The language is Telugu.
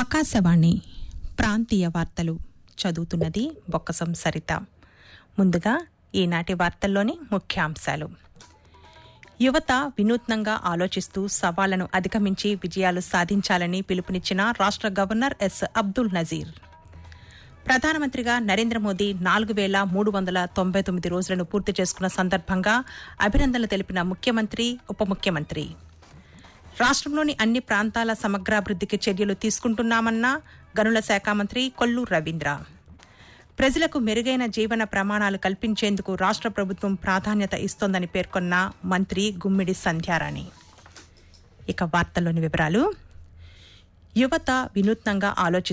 ఆకాశవాణి ప్రాంతీయ వార్తలు చదువుతున్నది బొక్కసం సరిత ముందుగా ఈనాటి వార్తల్లోని ముఖ్యాంశాలు యువత వినూత్నంగా ఆలోచిస్తూ సవాళ్లను అధిగమించి విజయాలు సాధించాలని పిలుపునిచ్చిన రాష్ట్ర గవర్నర్ ఎస్ అబ్దుల్ నజీర్ ప్రధానమంత్రిగా నరేంద్ర మోదీ నాలుగు వేల మూడు వందల తొంభై తొమ్మిది రోజులను పూర్తి చేసుకున్న సందర్భంగా అభినందనలు తెలిపిన ముఖ్యమంత్రి ఉప ముఖ్యమంత్రి రాష్ట్రంలోని అన్ని ప్రాంతాల సమగ్రాభివృద్ధికి చర్యలు తీసుకుంటున్నామన్న గనుల శాఖ మంత్రి కొల్లు రవీంద్ర ప్రజలకు మెరుగైన జీవన ప్రమాణాలు కల్పించేందుకు రాష్ట్ర ప్రభుత్వం ప్రాధాన్యత ఇస్తోందని పేర్కొన్న మంత్రి గుమ్మిడి సంధ్యారాణి ఇక వార్తల్లోని వివరాలు యువత వినూత్నంగా ఆలోచి